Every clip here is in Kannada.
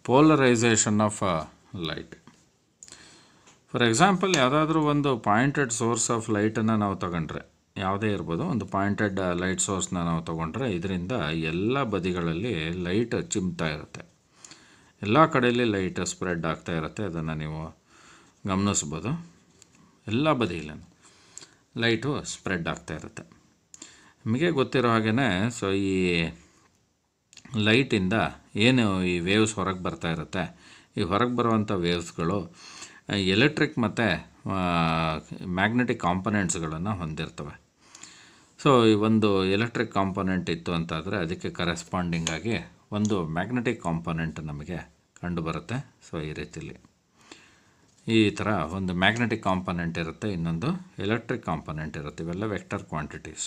polarisation of light for example ಯಾವುದಾದ್ರೂ ಒಂದು ಪಾಯಿಂಟೆಡ್ ಸೋರ್ಸ್ ಆಫ್ ಲೈಟನ್ನು ನಾವು ತಗೊಂಡ್ರೆ ಯಾವುದೇ ಇರ್ಬೋದು ಒಂದು ಪಾಯಿಂಟೆಡ್ ಲೈಟ್ ಸೋರ್ಸ್ನ ನಾವು ತಗೊಂಡ್ರೆ ಇದರಿಂದ ಎಲ್ಲ ಬದಿಗಳಲ್ಲಿ ಲೈಟ್ ಚಿಮ್ತಾ ಇರುತ್ತೆ ಎಲ್ಲ ಕಡೆಯಲ್ಲಿ ಲೈಟ್ ಸ್ಪ್ರೆಡ್ ಆಗ್ತಾ ಇರುತ್ತೆ ಅದನ್ನು ನೀವು ಗಮನಿಸ್ಬೋದು ಎಲ್ಲ ಬದಿಯಲ್ಲಿ ಲೈಟು ಸ್ಪ್ರೆಡ್ ಆಗ್ತಾ ಇರುತ್ತೆ ನಿಮಗೆ ಗೊತ್ತಿರೋ ಹಾಗೆಯೇ ಸೊ ಈ ಲೈಟಿಂದ ಏನು ಈ ವೇವ್ಸ್ ಹೊರಗೆ ಬರ್ತಾ ಇರುತ್ತೆ ಈ ಹೊರಗೆ ಬರುವಂಥ ವೇವ್ಸ್ಗಳು ಎಲೆಕ್ಟ್ರಿಕ್ ಮತ್ತು ಮ್ಯಾಗ್ನೆಟಿಕ್ ಕಾಂಪೊನೆಂಟ್ಸ್ಗಳನ್ನು ಹೊಂದಿರ್ತವೆ ಸೊ ಈ ಒಂದು ಎಲೆಕ್ಟ್ರಿಕ್ ಕಾಂಪೊನೆಂಟ್ ಇತ್ತು ಅಂತಾದರೆ ಅದಕ್ಕೆ ಕರೆಸ್ಪಾಂಡಿಂಗ್ ಆಗಿ ಒಂದು ಮ್ಯಾಗ್ನೆಟಿಕ್ ಕಾಂಪೊನೆಂಟ್ ನಮಗೆ ಕಂಡುಬರುತ್ತೆ ಸೊ ಈ ರೀತಿಲಿ ಈ ಥರ ಒಂದು ಮ್ಯಾಗ್ನೆಟಿಕ್ ಕಾಂಪೊನೆಂಟ್ ಇರುತ್ತೆ ಇನ್ನೊಂದು ಎಲೆಕ್ಟ್ರಿಕ್ ಕಾಂಪೊನೆಂಟ್ ಇರುತ್ತೆ ಇವೆಲ್ಲ ವೆಕ್ಟರ್ ಕ್ವಾಂಟಿಟೀಸ್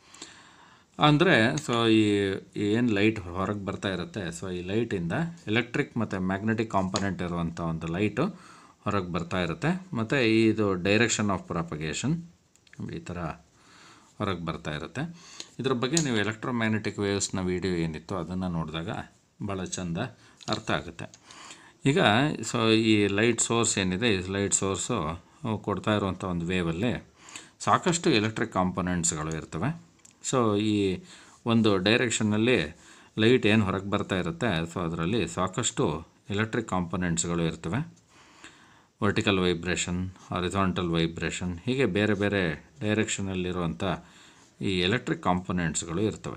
ಅಂದರೆ ಸೊ ಈ ಏನು ಲೈಟ್ ಹೊರಗೆ ಬರ್ತಾ ಇರುತ್ತೆ ಸೊ ಈ ಲೈಟಿಂದ ಎಲೆಕ್ಟ್ರಿಕ್ ಮತ್ತು ಮ್ಯಾಗ್ನೆಟಿಕ್ ಕಾಂಪೊನೆಂಟ್ ಇರುವಂಥ ಒಂದು ಲೈಟು ಹೊರಗೆ ಬರ್ತಾ ಇರುತ್ತೆ ಮತ್ತು ಇದು ಡೈರೆಕ್ಷನ್ ಆಫ್ ಪ್ರಾಪಗೇಷನ್ ಈ ಥರ ಹೊರಗೆ ಬರ್ತಾ ಇರುತ್ತೆ ಇದ್ರ ಬಗ್ಗೆ ನೀವು ಎಲೆಕ್ಟ್ರೋಮ್ಯಾಗ್ನೆಟಿಕ್ ವೇವ್ಸ್ನ ವೀಡಿಯೋ ಏನಿತ್ತು ಅದನ್ನು ನೋಡಿದಾಗ ಭಾಳ ಚಂದ ಅರ್ಥ ಆಗುತ್ತೆ ಈಗ ಸೊ ಈ ಲೈಟ್ ಸೋರ್ಸ್ ಏನಿದೆ ಈ ಲೈಟ್ ಸೋರ್ಸು ಕೊಡ್ತಾ ಇರುವಂಥ ಒಂದು ವೇವಲ್ಲಿ ಸಾಕಷ್ಟು ಎಲೆಕ್ಟ್ರಿಕ್ ಕಾಂಪೊನೆಂಟ್ಸ್ಗಳು ಇರ್ತವೆ ಸೊ ಈ ಒಂದು ಡೈರೆಕ್ಷನ್ನಲ್ಲಿ ಲೈಟ್ ಏನು ಹೊರಗೆ ಬರ್ತಾ ಇರುತ್ತೆ ಸೊ ಅದರಲ್ಲಿ ಸಾಕಷ್ಟು ಎಲೆಕ್ಟ್ರಿಕ್ ಕಾಂಪೊನೆಂಟ್ಸ್ಗಳು ಇರ್ತವೆ ವರ್ಟಿಕಲ್ ವೈಬ್ರೇಷನ್ ಹಾರಿಸಾಂಟಲ್ ವೈಬ್ರೇಷನ್ ಹೀಗೆ ಬೇರೆ ಬೇರೆ ಡೈರೆಕ್ಷನಲ್ಲಿರುವಂಥ ಈ ಎಲೆಕ್ಟ್ರಿಕ್ ಕಾಂಪೊನೆಂಟ್ಸ್ಗಳು ಇರ್ತವೆ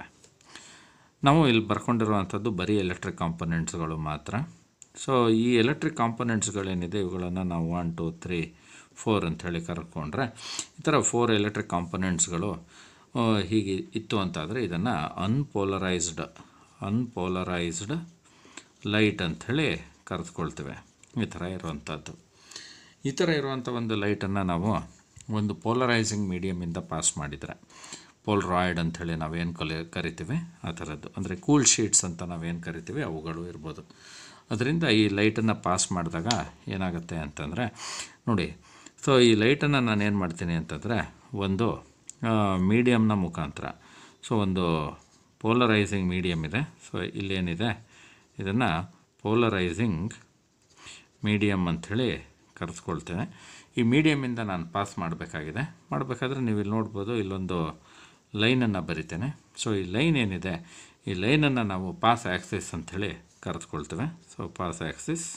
ನಾವು ಇಲ್ಲಿ ಬರ್ಕೊಂಡಿರುವಂಥದ್ದು ಬರೀ ಎಲೆಕ್ಟ್ರಿಕ್ ಕಾಂಪೊನೆಂಟ್ಸ್ಗಳು ಮಾತ್ರ ಸೊ ಈ ಎಲೆಕ್ಟ್ರಿಕ್ ಕಾಂಪೊನೆಂಟ್ಸ್ಗಳೇನಿದೆ ಇವುಗಳನ್ನು ನಾವು ಒನ್ ಟು ತ್ರೀ ಫೋರ್ ಅಂತ ಹೇಳಿ ಕರ್ಕೊಂಡ್ರೆ ಈ ಥರ ಫೋರ್ ಎಲೆಕ್ಟ್ರಿಕ್ ಕಾಂಪೊನೆಂಟ್ಸ್ಗಳು ಹೀಗೆ ಇತ್ತು ಅಂತಾದರೆ ಇದನ್ನು ಅನ್ಪೋಲರೈಸ್ಡ್ ಅನ್ಪೋಲರೈಸ್ಡ್ ಲೈಟ್ ಅಂಥೇಳಿ ಕರೆದುಕೊಳ್ತೇವೆ ಈ ಥರ ಇರುವಂಥದ್ದು ಈ ಥರ ಇರುವಂಥ ಒಂದು ಲೈಟನ್ನು ನಾವು ಒಂದು ಪೋಲರೈಸಿಂಗ್ ಮೀಡಿಯಮಿಂದ ಪಾಸ್ ಮಾಡಿದರೆ ಪೋಲ್ರಾಯ್ಡ್ ಅಂಥೇಳಿ ನಾವೇನು ಕಲಿ ಕರಿತೀವಿ ಆ ಥರದ್ದು ಅಂದರೆ ಕೂಲ್ ಶೀಟ್ಸ್ ಅಂತ ನಾವೇನು ಕರಿತೀವಿ ಅವುಗಳು ಇರ್ಬೋದು ಅದರಿಂದ ಈ ಲೈಟನ್ನು ಪಾಸ್ ಮಾಡಿದಾಗ ಏನಾಗುತ್ತೆ ಅಂತಂದರೆ ನೋಡಿ ಸೊ ಈ ಲೈಟನ್ನು ನಾನು ಏನು ಮಾಡ್ತೀನಿ ಅಂತಂದರೆ ಒಂದು ಮೀಡಿಯಮ್ನ ಮುಖಾಂತರ ಸೊ ಒಂದು ಪೋಲರೈಸಿಂಗ್ ಮೀಡಿಯಮ್ ಇದೆ ಸೊ ಇಲ್ಲೇನಿದೆ ಇದನ್ನು ಪೋಲರೈಸಿಂಗ್ ಮೀಡಿಯಮ್ ಅಂಥೇಳಿ ಕರೆಸ್ಕೊಳ್ತೇನೆ ಈ ಮೀಡಿಯಮಿಂದ ನಾನು ಪಾಸ್ ಮಾಡಬೇಕಾಗಿದೆ ಮಾಡಬೇಕಾದ್ರೆ ನೀವು ಇಲ್ಲಿ ನೋಡ್ಬೋದು ಇಲ್ಲೊಂದು ಲೈನನ್ನು ಬರಿತೇನೆ ಸೊ ಈ ಲೈನ್ ಏನಿದೆ ಈ ಲೈನನ್ನು ನಾವು ಪಾಸ್ ಆ್ಯಕ್ಸಿಸ್ ಅಂಥೇಳಿ ಕರೆದುಕೊಳ್ತೇವೆ ಸೊ ಪಾಸ್ ಆ್ಯಕ್ಸಿಸ್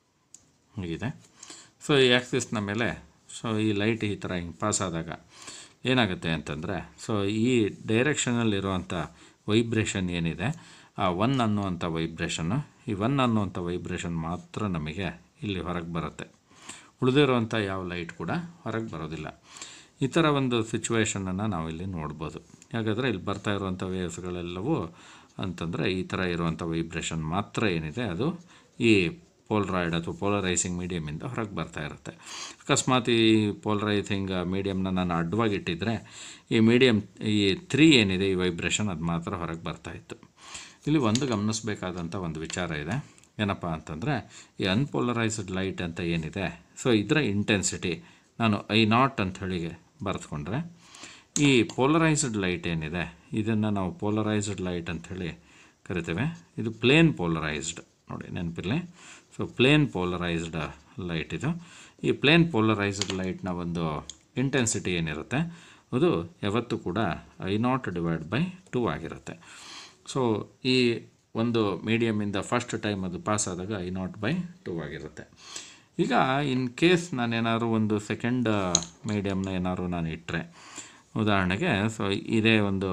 ಹೀಗಿದೆ ಸೊ ಈ ಆ್ಯಕ್ಸಿಸ್ನ ಮೇಲೆ ಸೊ ಈ ಲೈಟ್ ಈ ಥರ ಹಿಂಗೆ ಪಾಸ್ ಆದಾಗ ಏನಾಗುತ್ತೆ ಅಂತಂದರೆ ಸೊ ಈ ಡೈರೆಕ್ಷನಲ್ಲಿರುವಂಥ ವೈಬ್ರೇಷನ್ ಏನಿದೆ ಆ ಒನ್ ಅನ್ನುವಂಥ ವೈಬ್ರೇಷನ್ನು ಈ ಒನ್ ಅನ್ನುವಂಥ ವೈಬ್ರೇಷನ್ ಮಾತ್ರ ನಮಗೆ ಇಲ್ಲಿ ಹೊರಗೆ ಬರುತ್ತೆ ಉಳಿದಿರುವಂಥ ಯಾವ ಲೈಟ್ ಕೂಡ ಹೊರಗೆ ಬರೋದಿಲ್ಲ ಈ ಥರ ಒಂದು ಸಿಚುವೇಷನನ್ನು ನಾವಿಲ್ಲಿ ನೋಡ್ಬೋದು ಹಾಗಾದರೆ ಇಲ್ಲಿ ಬರ್ತಾ ಇರುವಂಥ ವೇವ್ಸ್ಗಳೆಲ್ಲವೂ ಅಂತಂದರೆ ಈ ಥರ ಇರುವಂಥ ವೈಬ್ರೇಷನ್ ಮಾತ್ರ ಏನಿದೆ ಅದು ಈ ಪೋಲ್ರಾಯ್ಡ್ ಅಥವಾ ಪೋಲರೈಸಿಂಗ್ ಮೀಡಿಯಮಿಂದ ಹೊರಗೆ ಬರ್ತಾ ಇರುತ್ತೆ ಅಕಸ್ಮಾತ್ ಈ ಪೋಲರೈಸಿಂಗ್ ಮೀಡಿಯಮ್ನ ನಾನು ಅಡ್ಡವಾಗಿ ಇಟ್ಟಿದ್ದರೆ ಈ ಮೀಡಿಯಮ್ ಈ ತ್ರೀ ಏನಿದೆ ಈ ವೈಬ್ರೇಷನ್ ಅದು ಮಾತ್ರ ಹೊರಗೆ ಬರ್ತಾ ಇತ್ತು ಇಲ್ಲಿ ಒಂದು ಗಮನಿಸಬೇಕಾದಂಥ ಒಂದು ವಿಚಾರ ಇದೆ ಏನಪ್ಪ ಅಂತಂದರೆ ಈ ಅನ್ಪೋಲರೈಸ್ಡ್ ಲೈಟ್ ಅಂತ ಏನಿದೆ ಸೊ ಇದರ ಇಂಟೆನ್ಸಿಟಿ ನಾನು ಐ ನಾಟ್ ಅಂತ ಹೇಳಿ ಬರೆದುಕೊಂಡ್ರೆ ಈ ಪೋಲರೈಸ್ಡ್ ಲೈಟ್ ಏನಿದೆ ಇದನ್ನು ನಾವು ಪೋಲರೈಸ್ಡ್ ಲೈಟ್ ಅಂಥೇಳಿ ಕರಿತೇವೆ ಇದು ಪ್ಲೇನ್ ಪೋಲರೈಸ್ಡ್ ನೋಡಿ ನೆನಪಿರಲಿ ಸೊ ಪ್ಲೇನ್ ಪೋಲರೈಸ್ಡ್ ಲೈಟ್ ಇದು ಈ ಪ್ಲೇನ್ ಪೋಲರೈಸ್ಡ್ ಲೈಟ್ನ ಒಂದು ಇಂಟೆನ್ಸಿಟಿ ಏನಿರುತ್ತೆ ಅದು ಯಾವತ್ತೂ ಕೂಡ I naught divide by two ಆಗಿರುತ್ತೆ ಸೊ ಈ ಒಂದು ಮೀಡಿಯಮಿಂದ ಫಸ್ಟ್ ಟೈಮ್ ಅದು ಪಾಸ್ ಆದಾಗ ಐ ನಾಟ್ ಬೈ ಟೂ ಆಗಿರುತ್ತೆ ಈಗ ಇನ್ ಕೇಸ್ ನಾನೇನಾದ್ರು ಒಂದು ಸೆಕೆಂಡ್ ಮೀಡಿಯಮ್ನ ಏನಾದ್ರು ನಾನು ಇಟ್ಟರೆ ಉದಾಹರಣೆಗೆ ಸೊ ಇದೇ ಒಂದು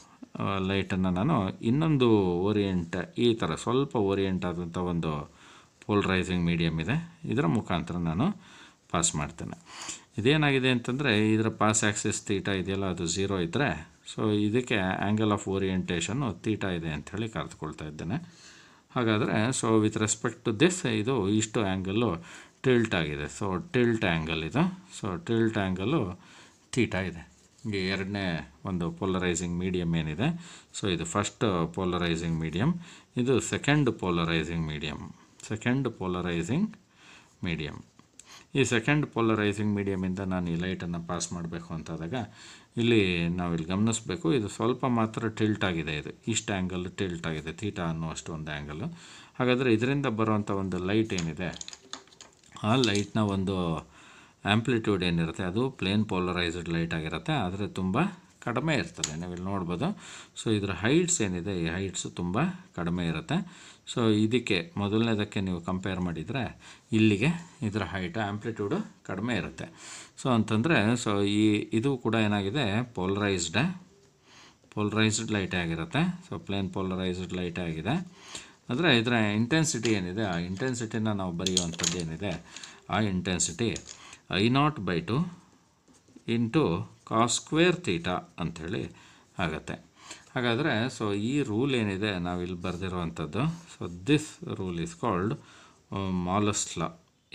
ಲೈಟನ್ನು ನಾನು ಇನ್ನೊಂದು ಓರಿಯೆಂಟ್ ಈ ಥರ ಸ್ವಲ್ಪ ಓರಿಯೆಂಟ್ ಆದಂಥ ಒಂದು ಪೋಲ್ರೈಸಿಂಗ್ ಮೀಡಿಯಮ್ ಇದೆ ಇದರ ಮುಖಾಂತರ ನಾನು ಪಾಸ್ ಮಾಡ್ತೇನೆ ಇದೇನಾಗಿದೆ ಅಂತಂದರೆ ಇದರ ಪಾಸ್ ಆ್ಯಕ್ಸಿಸ್ ತೀಟ ಇದೆಯಲ್ಲ ಅದು ಝೀರೋ ಇದ್ದರೆ ಸೊ ಇದಕ್ಕೆ ಆ್ಯಂಗಲ್ ಆಫ್ ಓರಿಯೆಂಟೇಷನ್ನು ತೀಟ ಇದೆ ಅಂಥೇಳಿ ಕರೆದುಕೊಳ್ತಾ ಇದ್ದೇನೆ ಹಾಗಾದರೆ so with respect to this ಇದು ಇಷ್ಟು ಆ್ಯಂಗಲ್ಲು ಟಿಲ್ಟ್ ಆಗಿದೆ ಸೊ ಟಿಲ್ಟ್ ಆ್ಯಂಗಲ್ ಇದು ಸೊ ಟಿಲ್ಟ್ ಆ್ಯಂಗಲ್ಲು ತೀಟ ಇದೆ ಈ ಎರಡನೇ ಒಂದು ಪೋಲರೈಸಿಂಗ್ ಮೀಡಿಯಮ್ ಏನಿದೆ ಸೊ ಇದು ಫಸ್ಟ್ ಪೋಲರೈಸಿಂಗ್ ಮೀಡಿಯಮ್ ಇದು second polarising medium second polarising medium ಈ ಸೆಕೆಂಡ್ ಪೋಲರೈಸಿಂಗ್ ಮೀಡಿಯಮಿಂದ ನಾನು ಈ ಲೈಟನ್ನು ಪಾಸ್ ಮಾಡಬೇಕು ಅಂತಾದಾಗ ಇಲ್ಲಿ ನಾವು ಇಲ್ಲಿ ಗಮನಿಸಬೇಕು ಇದು ಸ್ವಲ್ಪ ಮಾತ್ರ ಟಿಲ್ಟ್ ಆಗಿದೆ ಇದು ಇಷ್ಟು ಆ್ಯಂಗಲ್ ಟಿಲ್ಟ್ ಆಗಿದೆ ತೀಟಾ ಅನ್ನುವಷ್ಟು ಒಂದು ಆ್ಯಂಗಲು ಹಾಗಾದರೆ ಇದರಿಂದ ಬರುವಂಥ ಒಂದು ಲೈಟ್ ಏನಿದೆ ಆ ಲೈಟ್ನ ಒಂದು ಆ್ಯಂಪ್ಲಿಟ್ಯೂಡ್ ಏನಿರುತ್ತೆ ಅದು ಪ್ಲೇನ್ ಪೋಲರೈಸ್ಡ್ ಲೈಟ್ ಆಗಿರುತ್ತೆ ಆದರೆ ತುಂಬ ಕಡಿಮೆ ಇರ್ತದೆ ನೀವಿಲ್ಲಿ ನೋಡ್ಬೋದು ಸೊ ಇದರ ಹೈಟ್ಸ್ ಏನಿದೆ ಈ ಹೈಟ್ಸು ತುಂಬ ಕಡಿಮೆ ಇರುತ್ತೆ ಸೊ ಇದಕ್ಕೆ ಮೊದಲನೇದಕ್ಕೆ ನೀವು ಕಂಪೇರ್ ಮಾಡಿದರೆ ಇಲ್ಲಿಗೆ ಇದರ ಹೈಟ್ ಆ್ಯಂಪ್ಲಿಟ್ಯೂಡು ಕಡಿಮೆ ಇರುತ್ತೆ ಸೊ ಅಂತಂದರೆ ಸೊ ಈ ಇದು ಕೂಡ ಏನಾಗಿದೆ ಪೋಲರೈಸ್ಡ್ ಪೋಲರೈಸ್ಡ್ ಲೈಟೇ ಆಗಿರುತ್ತೆ ಸೊ ಪ್ಲೇನ್ ಪೋಲರೈಸ್ಡ್ ಲೈಟೇ ಆಗಿದೆ ಆದರೆ ಇದರ ಇಂಟೆನ್ಸಿಟಿ ಏನಿದೆ ಆ ಇಂಟೆನ್ಸಿಟಿನ ನಾವು ಬರೆಯುವಂಥದ್ದು ಏನಿದೆ ಆ intensity I naught by two into cos square theta ಅಂಥೇಳಿ ಆಗುತ್ತೆ ಹಾಗಾದರೆ ಸೊ ಈ ರೂಲ್ ಏನಿದೆ ನಾವಿಲ್ಲಿ ಬರೆದಿರುವಂಥದ್ದು so this rule is called Malus law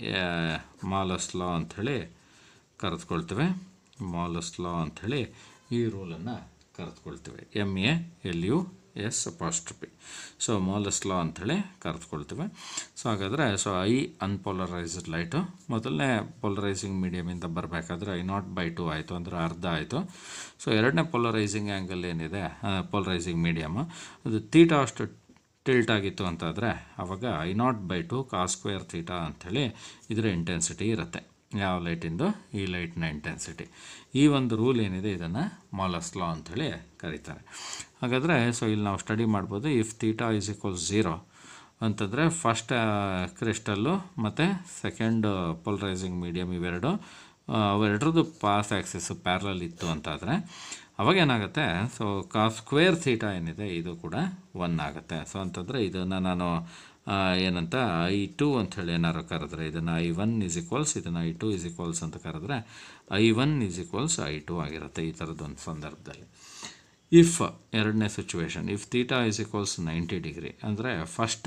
Malus law ಅಂಥೇಳಿ ಕರೆದುಕೊಳ್ತೇವೆ ಮಾಲಸ್ ಲಾ ಅಂಥೇಳಿ ಈ ರೂಲನ್ನು ಕರೆದುಕೊಳ್ತೇವೆ M A L U S apostrophe so Malus law ಅಂಥೇಳಿ ಕರೆದುಕೊಳ್ತೇವೆ ಸೊ ಹಾಗಾದರೆ ಸೊ ಐ ಅನ್ಪೋಲರೈಸ್ಡ್ ಲೈಟು ಮೊದಲನೇ ಪೋಲರೈಸಿಂಗ್ ಮೀಡಿಯಮಿಂದ ಬರಬೇಕಾದ್ರೆ ಐ ನಾಟ್ ಬೈ ಟು ಆಯಿತು ಅಂದರೆ ಅರ್ಧ ಆಯಿತು ಸೊ ಎರಡನೇ ಪೋಲರೈಸಿಂಗ್ ಆ್ಯಂಗಲ್ ಏನಿದೆ ಪೋಲರೈಸಿಂಗ್ ಮೀಡಿಯಮು ಅದು ತೀಟಾ ಅಷ್ಟು ಟಿಲ್ಟ್ ಆಗಿತ್ತು ಅಂತಾದರೆ ಆವಾಗ I naught by two cos square theta ಅಂಥೇಳಿ ಇದರ ಇಂಟೆನ್ಸಿಟಿ ಇರುತ್ತೆ ಯಾವ ಲೈಟಿಂದು ಈ ಲೈಟ್ನ ಇಂಟೆನ್ಸಿಟಿ ಈ ಒಂದು ರೂಲ್ ಏನಿದೆ ಇದನ್ನು ಮಾಲಸ್ ಲಾ ಅಂಥೇಳಿ ಕರೀತಾರೆ ಹಾಗಾದರೆ ಸೊ ಇಲ್ಲಿ ನಾವು ಸ್ಟಡಿ ಮಾಡ್ಬೋದು if theta is equals zero ಅಂತಂದರೆ ಫಸ್ಟ್ ಕ್ರಿಸ್ಟಲ್ಲು ಮತ್ತು ಸೆಕೆಂಡ್ ಪೋಲರೈಸಿಂಗ್ ಮೀಡಿಯಮ್ ಇವೆರಡು ಅವೆರಡ್ರದ್ದು ಪಾಸ್ ಆ್ಯಕ್ಸಿಸ್ ಪ್ಯಾರಲಲ್ ಇತ್ತು ಅಂತಾದರೆ ಅವಾಗ ಏನಾಗುತ್ತೆ ಸೊ ಕಾ ಸ್ಕ್ವೇರ್ ಥೀಟಾ ಏನಿದೆ ಇದು ಕೂಡ ಒನ್ ಆಗುತ್ತೆ ಸೊ ಅಂತಂದರೆ ಇದನ್ನು ನಾನು ಏನಂತ ಐ ಟು ಅಂಥೇಳಿ ಏನಾರು ಕರೆದ್ರೆ ಇದನ್ನು ಐ ಒನ್ ಈಸ್ ಈಕ್ವಲ್ಸ್ ಇದನ್ನು ಐ ಟು ಈಸ್ ಈಕ್ವಲ್ಸ್ ಅಂತ ಕರೆದ್ರೆ I one is equals I two ಆಗಿರುತ್ತೆ ಈ ಥರದ್ದೊಂದು ಸಂದರ್ಭದಲ್ಲಿ ಇಫ್ ಎರಡನೇ situation if theta is equals ninety degree ಅಂದರೆ ಫಸ್ಟ್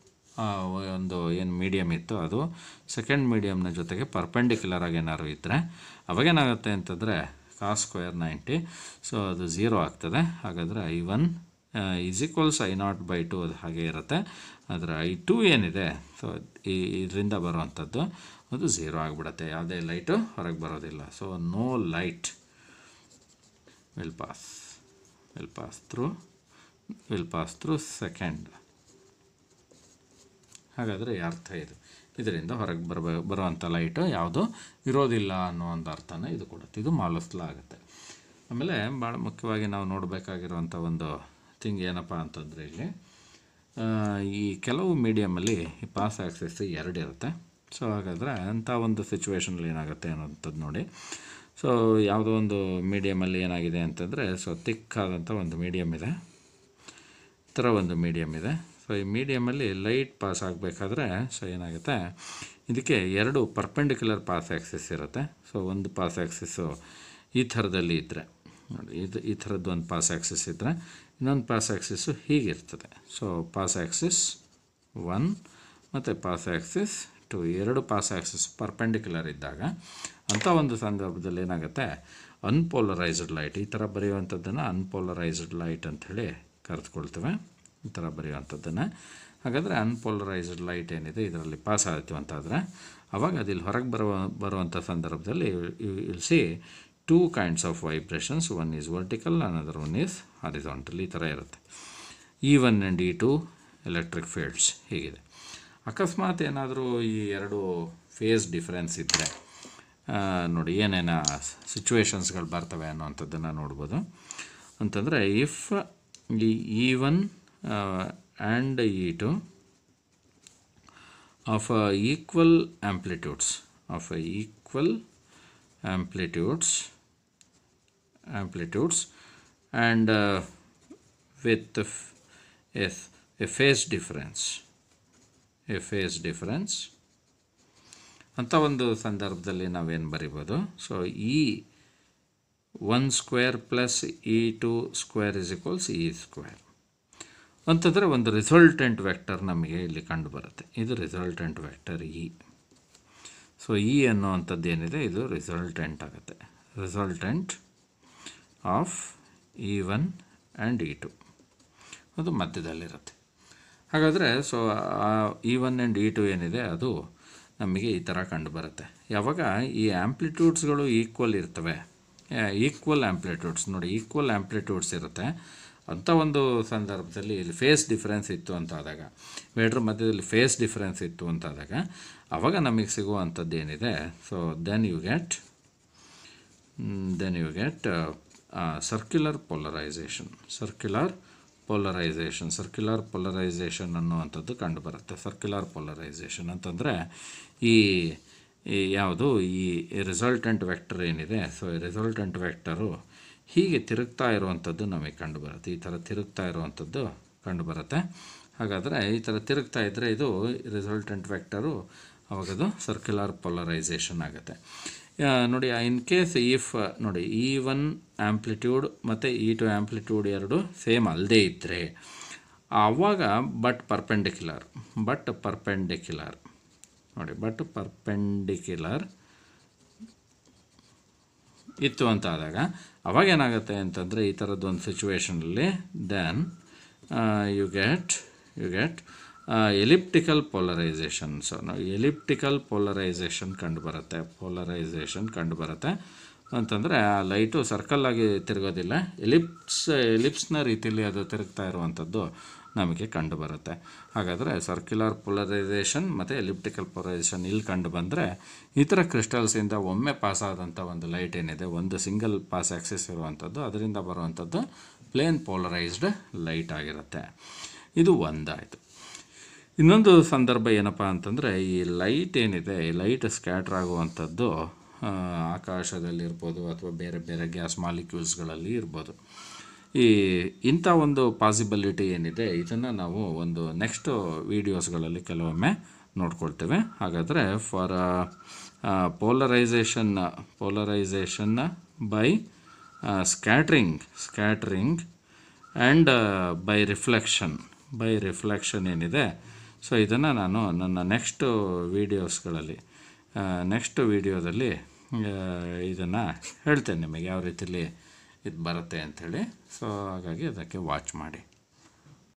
ಒಂದು ಏನು ಮೀಡಿಯಮ್ ಇತ್ತು ಅದು ಸೆಕೆಂಡ್ ಮೀಡಿಯಮ್ನ ಜೊತೆಗೆ ಪರ್ಪೆಂಡಿಕ್ಯುಲರ್ ಆಗಿ ಏನಾದ್ರು ಇದ್ದರೆ ಅವಾಗೇನಾಗುತ್ತೆ ಅಂತಂದರೆ ಕಾಸ್ ಸ್ಕ್ವೇರ್ ನೈಂಟಿ ಸೊ ಅದು ಝೀರೋ ಆಗ್ತದೆ ಹಾಗಾದರೆ I one is equals I naught by two ಅದು ಹಾಗೆ ಇರುತ್ತೆ ಆದರೆ ಐ ಟು ಏನಿದೆ ಸೊ ಈ ಇದರಿಂದ ಬರುವಂಥದ್ದು ಅದು ಝೀರೋ ಆಗಿಬಿಡುತ್ತೆ ಯಾವುದೇ ಲೈಟು ಹೊರಗೆ ಬರೋದಿಲ್ಲ so no light will pass will pass through will pass through second ಹಾಗಾದರೆ ಈ ಅರ್ಥ ಇದು ಇದರಿಂದ ಹೊರಗೆ ಬರಬ ಬರುವಂಥ ಲೈಟು ಯಾವುದು ಇರೋದಿಲ್ಲ ಅನ್ನೋ ಒಂದು ಅರ್ಥನ ಇದು ಕೊಡುತ್ತೆ ಇದು ಮಾಲಸ್ಲ ಆಗುತ್ತೆ ಆಮೇಲೆ ಭಾಳ ಮುಖ್ಯವಾಗಿ ನಾವು ನೋಡಬೇಕಾಗಿರುವಂಥ ಒಂದು ಥಿಂಗ್ ಏನಪ್ಪ ಅಂತಂದರೆ ಇಲ್ಲಿ ಈ ಕೆಲವು ಮೀಡಿಯಮಲ್ಲಿ ಈ ಪಾಸ್ ಆ್ಯಕ್ಸಸ್ ಎರಡು ಇರುತ್ತೆ ಸೊ ಹಾಗಾದರೆ ಅಂಥ ಒಂದು ಸಿಚುವೇಷನಲ್ಲಿ ಏನಾಗುತ್ತೆ ಅನ್ನೋಂಥದ್ದು ನೋಡಿ ಸೊ ಯಾವುದೋ ಒಂದು ಮೀಡಿಯಮಲ್ಲಿ ಏನಾಗಿದೆ ಅಂತಂದರೆ ಸೊ ತಿಕ್ಕಾದಂಥ ಒಂದು ಮೀಡಿಯಮ್ ಇದೆ ಈ ಥರ ಒಂದು ಮೀಡಿಯಮ್ ಇದೆ ಸೊ ಈ ಮೀಡಿಯಮಲ್ಲಿ ಲೈಟ್ ಪಾಸ್ ಆಗಬೇಕಾದ್ರೆ ಸೊ ಏನಾಗುತ್ತೆ ಇದಕ್ಕೆ ಎರಡು ಪರ್ಪೆಂಡಿಕ್ಯುಲರ್ ಪಾಸ್ ಆ್ಯಕ್ಸಿಸ್ ಇರುತ್ತೆ ಸೊ ಒಂದು ಪಾಸ್ ಆ್ಯಕ್ಸಿಸ್ಸು ಈ ಥರದಲ್ಲಿ ಇದ್ದರೆ ನೋಡಿ ಇದು ಈ ಥರದ್ದು ಒಂದು ಪಾಸ್ ಆ್ಯಕ್ಸಿಸ್ ಇದ್ದರೆ ಇನ್ನೊಂದು ಪಾಸ್ ಆ್ಯಕ್ಸಿಸ್ಸು ಹೀಗಿರ್ತದೆ ಸೊ ಪಾಸ್ ಆ್ಯಕ್ಸಿಸ್ ಒನ್ ಮತ್ತು ಪಾಸ್ ಆ್ಯಕ್ಸಿಸ್ ಟು ಎರಡು ಪಾಸ್ ಆ್ಯಕ್ಸಿಸ್ ಪರ್ಪೆಂಡಿಕ್ಯುಲರ್ ಇದ್ದಾಗ ಅಂಥ ಒಂದು ಸಂದರ್ಭದಲ್ಲಿ ಏನಾಗುತ್ತೆ ಅನ್ಪೋಲರೈಸ್ಡ್ ಲೈಟ್ ಈ ಥರ ಬರೆಯುವಂಥದ್ದನ್ನು ಅನ್ಪೋಲರೈಸ್ಡ್ ಲೈಟ್ ಅಂಥೇಳಿ ಕರೆದುಕೊಳ್ತೇವೆ ಈ ಥರ ಬರೆಯುವಂಥದ್ದನ್ನು ಹಾಗಾದರೆ ಅನ್ಪೋಲರೈಸ್ಡ್ ಲೈಟ್ ಏನಿದೆ ಇದರಲ್ಲಿ ಪಾಸ್ ಆಯಿತು ಅಂತಾದರೆ ಅವಾಗ ಅದಿಲ್ಲಿ ಹೊರಗೆ ಬರುವ ಬರುವಂಥ ಸಂದರ್ಭದಲ್ಲಿ will see two kinds of vibrations one is vertical another one is horizontal ಈ ಥರ ಇರುತ್ತೆ E one and E two electric fields ಹೀಗಿದೆ ಅಕಸ್ಮಾತ್ ಏನಾದರೂ ಈ ಎರಡು ಫೇಸ್ ಡಿಫ್ರೆನ್ಸ್ ಇದ್ದರೆ ನೋಡಿ ಏನೇನು ಸಿಚುವೇಶನ್ಸ್ಗಳು ಬರ್ತವೆ ಅನ್ನೋವಂಥದ್ದನ್ನು ನೋಡ್ಬೋದು ಅಂತಂದರೆ ಇಫ್ ಈ E one and E two of equal amplitudes of equal amplitudes amplitudes and uh, with a, f- a, f- a phase difference a phase difference ಅಂತ ಒಂದು ಸಂದರ್ಭದಲ್ಲಿ ನಾವೇನು ಬರಿಬೋದು so E one square plus E two square is equals E square ಅಂತಂದರೆ ಒಂದು ರಿಸಲ್ಟೆಂಟ್ ವೆಕ್ಟರ್ ನಮಗೆ ಇಲ್ಲಿ ಕಂಡು ಬರುತ್ತೆ ಇದು resultant vector E so E ಅನ್ನುವಂಥದ್ದು ಏನಿದೆ ಇದು ರಿಸಲ್ಟೆಂಟ್ ಆಗುತ್ತೆ resultant of E one and E two ಅದು ಮಧ್ಯದಲ್ಲಿರುತ್ತೆ ಹಾಗಾದರೆ so E one and E two ಏನಿದೆ ಅದು ನಮಗೆ ಈ ಥರ ಕಂಡುಬರುತ್ತೆ ಯಾವಾಗ ಈ ಆ್ಯಂಪ್ಲಿಟ್ಯೂಡ್ಸ್ಗಳು ಈಕ್ವಲ್ ಇರ್ತವೆ ಈಕ್ವಲ್ ಆ್ಯಂಪ್ಲಿಟ್ಯೂಡ್ಸ್ ನೋಡಿ ಈಕ್ವಲ್ ಆ್ಯಂಪ್ಲಿಟ್ಯೂಡ್ಸ್ ಇರುತ್ತೆ ಅಂಥ ಒಂದು ಸಂದರ್ಭದಲ್ಲಿ ಇಲ್ಲಿ ಫೇಸ್ ಡಿಫ್ರೆನ್ಸ್ ಇತ್ತು ಅಂತ ಆದಾಗ ವೇಡ್ರ ಮಧ್ಯದಲ್ಲಿ ಫೇಸ್ ಡಿಫ್ರೆನ್ಸ್ ಇತ್ತು ಅಂತ ಆದಾಗ ಆವಾಗ ನಮಗೆ ಸಿಗುವಂಥದ್ದು ಏನಿದೆ so then you get then you get circular polarisation circular polarisation circular polarisation ಅನ್ನುವಂಥದ್ದು ಕಂಡುಬರುತ್ತೆ ಸರ್ಕ್ಯುಲರ್ ಪೋಲರೈಸೇಷನ್ ಅಂತಂದರೆ ಈ ಈ ಯಾವುದು ಈ ರಿಸಲ್ಟೆಂಟ್ ವೆಕ್ಟರ್ ಏನಿದೆ ಸೊ ಈ ರಿಸಲ್ಟೆಂಟ್ ವೆಕ್ಟರು ಹೀಗೆ ತಿರುಗ್ತಾ ಇರುವಂಥದ್ದು ನಮಗೆ ಕಂಡುಬರುತ್ತೆ ಈ ಥರ ತಿರುಗ್ತಾ ಇರುವಂಥದ್ದು ಕಂಡುಬರುತ್ತೆ ಹಾಗಾದರೆ ಈ ಥರ ತಿರುಗ್ತಾ ಇದ್ದರೆ ಇದು ರಿಸಲ್ಟೆಂಟ್ ವೆಕ್ಟರು ಅವಾಗದು ಸರ್ಕ್ಯುಲರ್ ಪೋಲರೈಸೇಷನ್ ಆಗುತ್ತೆ ಆ, ನೋಡಿ ಇನ್ ಕೇಸ್ ಇಫ್ ನೋಡಿ ಈ ಒನ್ ಆ್ಯಂಪ್ಲಿಟ್ಯೂಡ್ ಮತ್ತು ಈ ಟು ಆ್ಯಂಪ್ಲಿಟ್ಯೂಡ್ ಎರಡು ಸೇಮ್ ಅಲ್ಲದೇ ಇದ್ದರೆ ಆವಾಗ ಬಟ್ ಪರ್ಪೆಂಡಿಕ್ಯುಲರ್ ಬಟ್ ಪರ್ಪೆಂಡಿಕ್ಯುಲರ್ ನೋಡಿ ಬಟ್ ಪರ್ಪೆಂಡಿಕ್ಯುಲರ್ ಇತ್ತು ಅಂತ ಆದಾಗ ಅವಾಗ ಏನಾಗುತ್ತೆ ಅಂತಂದರೆ ಈ ಥರದ್ದು ಒಂದು ಸಿಚುವೇಷನಲ್ಲಿ then you get you get elliptical polarisation so elliptical polarisation ಕಂಡುಬರುತ್ತೆ ಪೋಲರೈಸೇಷನ್ ಕಂಡುಬರುತ್ತೆ ಅಂತಂದರೆ ಆ ಲೈಟು ಸರ್ಕಲ್ ಆಗಿ ತಿರುಗೋದಿಲ್ಲ ಎಲಿಪ್ಸ್ ಎಲಿಪ್ಸ್ನ ರೀತಿಯಲ್ಲಿ ಅದು ತಿರುಗ್ತಾ ಇರುವಂಥದ್ದು ನಮಗೆ ಕಂಡು ಬರುತ್ತೆ ಹಾಗಾದರೆ ಸರ್ಕ್ಯುಲರ್ ಪೋಲರೈಸೇಷನ್ ಮತ್ತು ಎಲಿಪ್ಟಿಕಲ್ ಪೋಲರೈಸೇಷನ್ ಇಲ್ಲಿ ಕಂಡು ಬಂದರೆ ಈ ಥರ ಕ್ರಿಸ್ಟಲ್ಸಿಂದ ಒಮ್ಮೆ ಪಾಸ್ ಆದಂಥ ಒಂದು ಲೈಟ್ ಏನಿದೆ ಒಂದು ಸಿಂಗಲ್ ಪಾಸ್ ಆಕ್ಸಿಸ್ ಇರುವಂಥದ್ದು ಅದರಿಂದ ಬರುವಂಥದ್ದು ಪ್ಲೇನ್ ಪೋಲರೈಸ್ಡ್ ಲೈಟ್ ಆಗಿರುತ್ತೆ ಇದು ಒಂದಾಯಿತು ಇನ್ನೊಂದು ಸಂದರ್ಭ ಏನಪ್ಪ ಅಂತಂದರೆ ಈ ಲೈಟ್ ಏನಿದೆ ಈ ಲೈಟ್ ಸ್ಕ್ಯಾಟ್ರ್ ಆಗುವಂಥದ್ದು ಆ, ಆಕಾಶದಲ್ಲಿರ್ಬೋದು ಅಥವಾ ಬೇರೆ ಬೇರೆ ಗ್ಯಾಸ್ ಮಾಲಿಕ್ಯೂಲ್ಸ್ಗಳಲ್ಲಿ ಇರ್ಬೋದು ಈ ಇಂಥ ಒಂದು ಪಾಸಿಬಿಲಿಟಿ ಏನಿದೆ ಇದನ್ನು ನಾವು ಒಂದು ನೆಕ್ಸ್ಟ್ ವೀಡಿಯೋಸ್ಗಳಲ್ಲಿ ಕೆಲವೊಮ್ಮೆ ನೋಡ್ಕೊಳ್ತೇವೆ ಹಾಗಾದರೆ ಫಾರ್ ಪೋಲರೈಸೇಷನ್ ಪೋಲರೈಸೇಷನ್ನ by scattering scattering and by reflection by reflection ಏನಿದೆ ಸೊ ಇದನ್ನು ನಾನು ನನ್ನ ನೆಕ್ಸ್ಟ್ ವೀಡಿಯೋಸ್ಗಳಲ್ಲಿ ನೆಕ್ಸ್ಟ್ ವೀಡಿಯೋದಲ್ಲಿ ಇದನ್ನು ಹೇಳ್ತೇನೆ ನಿಮಗೆ ಯಾವ ರೀತಿಲಿ ಇದು ಬರುತ್ತೆ ಅಂಥೇಳಿ ಸೊ ಹಾಗಾಗಿ ಅದಕ್ಕೆ ವಾಚ್ ಮಾಡಿ